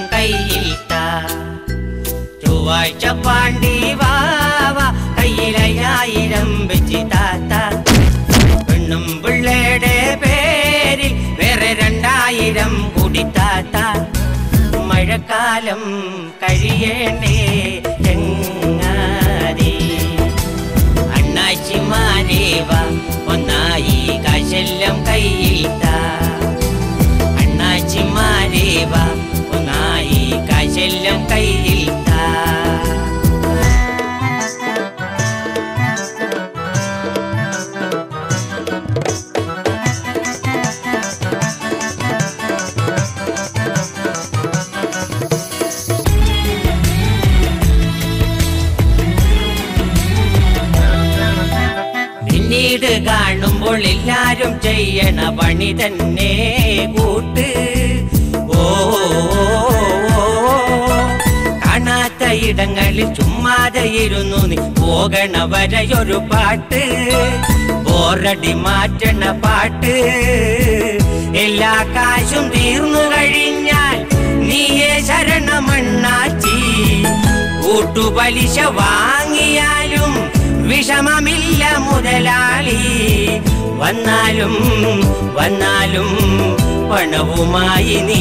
കയ്യിൽ താ ചൊവ്വാഴ്ച പാണ്ടി വാവ കയ്യിലയ്യായിരം വെച്ച് താത്ത പെണ്ണും പിള്ളയുടെ പേരിൽ വേറെ രണ്ടായിരം കൂടി താത്ത മഴക്കാലം കഴിയണേ ചെങ്ങാതി അണ്ണാച്ചിമാരേവ ഒന്നായി കാശെല്ലാം കയ്യിൽ താ അണ്ണാച്ചിമാരേവ ഒന്നായി കാശെല്ലാം കയ്യിൽ താ പിന്നീട് കാണുമ്പോൾ എല്ലാരും ചെയ്യണ പണി തന്നെ കൂട്ട് ഓ കാണാത്ത ഇടങ്ങളിൽ ചുമ്മാതെ ഇരുന്നു നീ പോകണ വരെയൊരു പാട്ട് ബോറടി മാറ്റണ പാട്ട് എല്ലാ കാശും തീർന്നു കഴിഞ്ഞാൽ നീയെ ശരണമണ്ണാച്ചി കൂട്ടുപലിശ വാങ്ങിയാലും വിഷമമില്ല മുതലാളി വന്നാലും വന്നാലും പണവുമായി നീ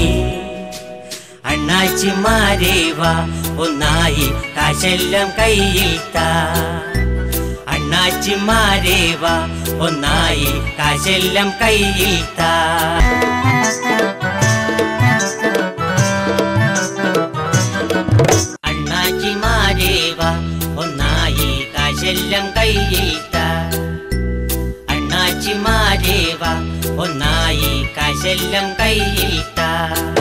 അണ്ണാച്ചിമാരേവ ഒന്നായി കാശെല്ലാം കയ്യിൽ താ അണ്ണാച്ചിമാരേവ ഒന്നായി കാശെല്ലാം കയ്യിൽ താ അണ്ണാച്ചിമാരേവ ഒന്നായി കാശെല്ലാം കയ്യിൽ താ അണ്ണാച്ചിമാരേവ ഒന്നായി കാശെല്ലാം കയ്യിൽ താ